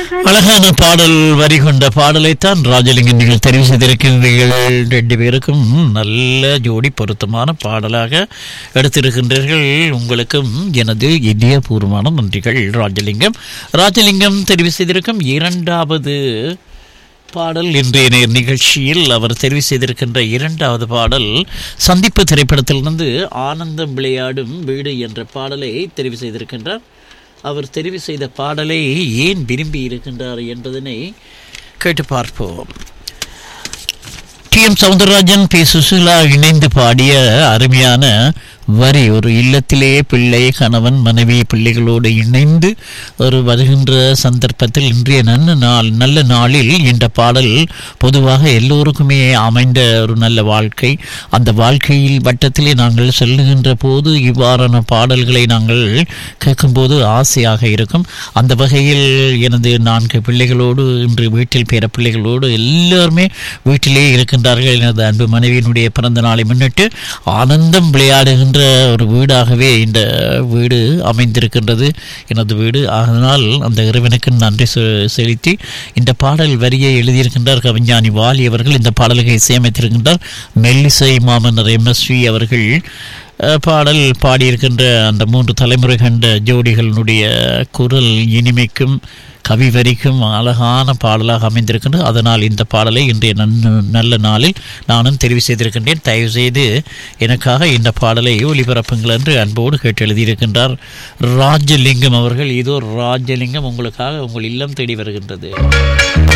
அழகான பாடல் வரி கொண்ட பாடலைத்தான் ராஜலிங்கம் நீங்கள் தெரிவு செய்திருக்கின்றீர்கள் ரெண்டு பேருக்கும் நல்ல ஜோடி பொருத்தமான பாடலாக எடுத்திருக்கின்றீர்கள் உங்களுக்கும் எனது இதயபூர்வமான நன்றிகள் ராஜலிங்கம் ராஜலிங்கம் தெரிவு செய்திருக்கும் இரண்டாவது பாடல் இன்றைய நேர் நிகழ்ச்சியில் அவர் தெரிவு செய்திருக்கின்ற இரண்டாவது பாடல் சந்திப்பு திரைப்படத்திலிருந்து ஆனந்தம் விளையாடும் வீடு என்ற பாடலை தெரிவு செய்திருக்கின்றார் அவர் தெரிவு செய்த பாடலை ஏன் விரும்பி இருக்கின்றார் என்பதனை கேட்டு பார்ப்போம் T M Soundararajan P Susheela இணைந்து பாடிய அருமையான வரி ஒரு இல்லத்திலே பிள்ளை கணவன் மனைவி பிள்ளைகளோடு இணைந்து ஒரு வருகின்ற சந்தர்ப்பத்தில் இன்றைய நல்ல நாள் நல்ல நாளில் இந்த பாடல் பொதுவாக எல்லோருக்குமே அமைந்த ஒரு நல்ல வாழ்க்கை அந்த வாழ்க்கையில் வட்டத்திலே நாங்கள் செல்லுகின்ற போது இவ்வாறான பாடல்களை நாங்கள் கேட்கும்போது ஆசையாக இருக்கும் அந்த வகையில் எனது நான்கு பிள்ளைகளோடு இன்று வீட்டில் பேர பிள்ளைகளோடு எல்லாருமே வீட்டிலே இருக்கின்றார்கள் எனது அன்பு மனைவியினுடைய பிறந்த நாளை முன்னிட்டு ஆனந்தம் விளையாடுகின்ற ஒரு வீடாகவே இந்த வீடு அமைந்திருக்கின்றது எனது வீடு அதனால் அந்த இறைவனுக்கு நன்றி செ- செலுத்தி இந்த பாடல் வரியை எழுதியிருக்கின்றார் கவிஞானி வாலி அவர்கள் இந்த பாடல்களை இசையமைத்திருக்கின்றார் மெல்லிசை மாமன்னர் எம்எஸ்வி அவர்கள் அஹ், பாடல் பாடியிருக்கின்ற அந்த மூன்று தலைமுறை கண்ட ஜோடிகளினுடைய குரல் இனிமைக்கும் கவி வரிக்கும் அழகான பாடலாக அமைந்திருக்கின்றது அதனால் இந்த பாடலை இன்றைய நன்னு நல்ல நாளில் நானும் தெரிவு செய்திருக்கின்றேன் தயவு செய்து எனக்காக இந்த பாடலை ஒளிபரப்புங்கள் என்று அன்போடு கேட்டு எழுதியிருக்கின்றார் ராஜலிங்கம் அவர்கள் இதோ ராஜலிங்கம் உங்களுக்காக உங்கள் இல்லம் தேடி வருகின்றது